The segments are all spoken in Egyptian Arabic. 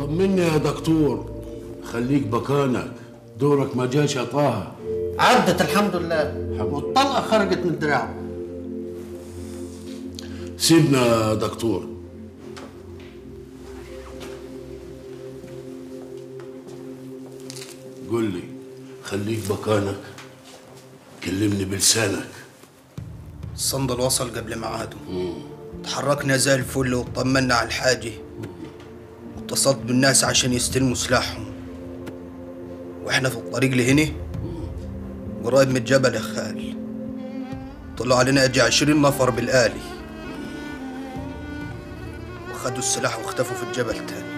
طمني يا دكتور خليك بكانك دورك ما جاش يا طه عدت الحمد لله والطلقه خرجت من دراعه سيبنا يا دكتور قل لي خليك بكانك كلمني بلسانك الصندل وصل قبل ميعاده تحركنا زي الفل وطمنا على الحاجة واتصلت بالناس عشان يستلموا سلاحهم واحنا في الطريق لهنا قريب من الجبل يا خال طلعوا علينا اجي عشرين نفر بالآلي وخدوا السلاح واختفوا في الجبل تاني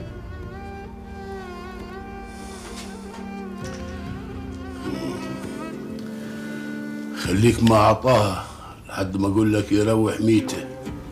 خليك مع طه لحد ما اقول لك يروح ميته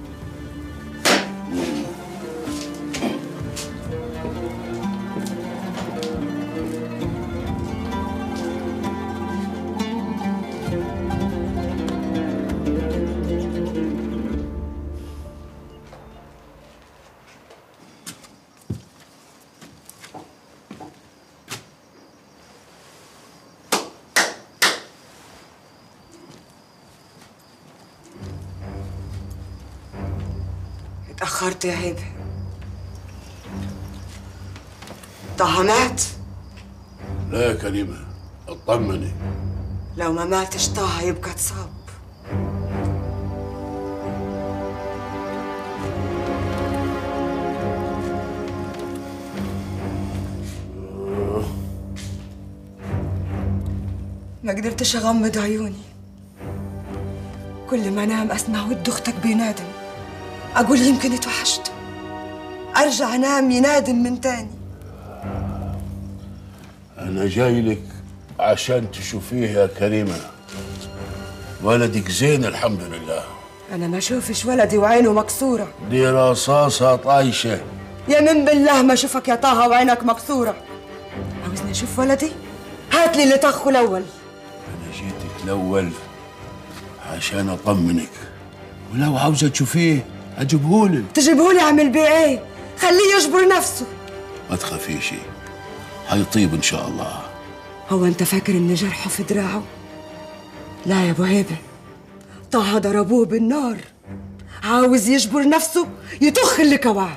اتأخرت يا هبة طه مات لا يا كريمه اطمني لو ما ماتش طه يبقى اتصاب ما قدرتش اغمض عيوني كل ما انام اسمع ود اختك بينادم اقول يمكن اتوحشت ارجع انام ينادم من تاني انا جاي لك عشان تشوفيه يا كريمه ولدك زين الحمد لله انا ما اشوفش ولدي وعينه مكسوره دي رصاصه طايشه يمين بالله ما اشوفك يا طه وعينك مكسوره عاوزني اشوف ولدي هات لي اللي طخه الاول انا جيتك الاول عشان اطمنك ولو عاوزه تشوفيه اجيبهولك تجيبهولي اعمل بيه ايه خليه يجبر نفسه ما تخافيش هيطيب ان شاء الله هو انت فاكر ان جرحه في دراعه لا يا ابو هيبه طه ضربوه بالنار عاوز يجبر نفسه يطخ اللي كواه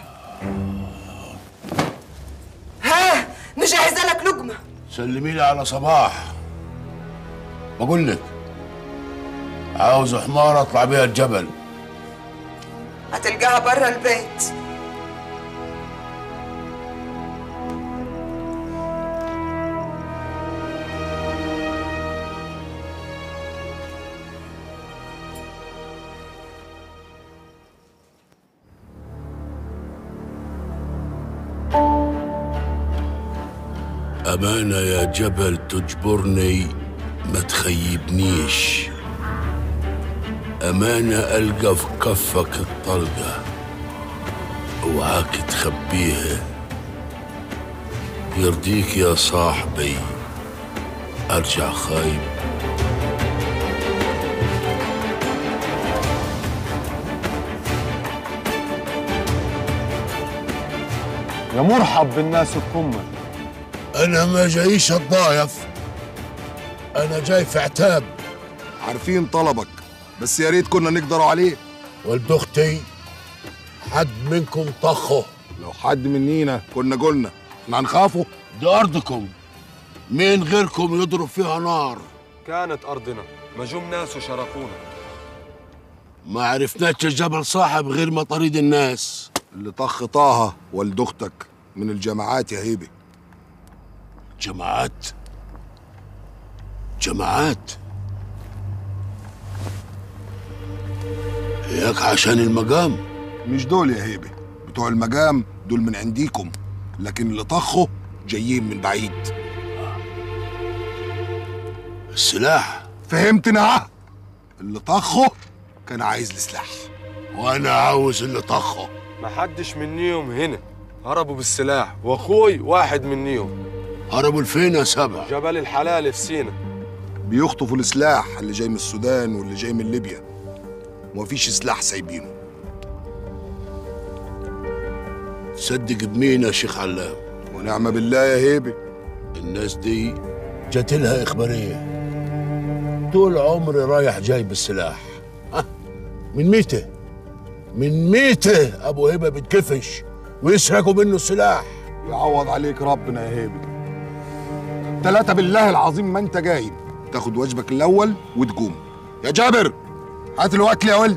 ها مجهزه لك لقمه سلمي لي على صباح بقول لك عاوز حمار اطلع بيها الجبل هتلقاها برا البيت أمانة يا جبل تجبرني ما تخيبنيش أمانة ألقى في كفك الطلقة اوعاك تخبيها يرضيك يا صاحبي أرجع خايب يا مرحب بالناس الكمل أنا ما جايش أتضايف أنا جاي في عتاب عارفين طلبك بس يا ريت كنا نقدروا عليه ولد أختي حد منكم طخه لو حد منينا كنا قلنا احنا هنخافوا دي أرضكم مين غيركم يضرب فيها نار كانت أرضنا مجوم ناس وشرفونا ما عرفناش الجبل صاحب غير مطاريد الناس اللي طخ طه والد اختك من الجماعات يا هيبه جماعات جماعات هيك عشان المقام مش دول يا هيبه بتوع المقام دول من عنديكم لكن اللي طخوا جايين من بعيد السلاح فهمتنا اللي طخه كان عايز السلاح وانا عاوز اللي طخه ما حدش منيهم هنا هربوا بالسلاح واخوي واحد منيهم هربوا لفين يا سبع جبل الحلال في سينا بيخطفوا السلاح اللي جاي من السودان واللي جاي من ليبيا ومفيش سلاح سايبينه صدق بمين يا شيخ علام ونعم بالله يا هيبه الناس دي جات لها إخبارية طول عمري رايح جاي بالسلاح ها؟ من ميته من ميته أبو هبة بتكفش ويسرقوا منه السلاح يعوض عليك ربنا يا هيبه ثلاثة بالله العظيم ما انت جايب تاخد واجبك الاول وتقوم يا جابر هات له اكل يا ولد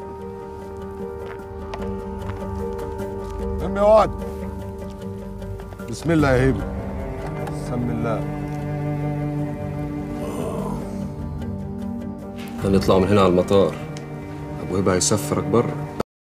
ام يا واد بسم الله يا هيبه بسم الله هنطلع من هنا على المطار ابو هبه هيسفرك بره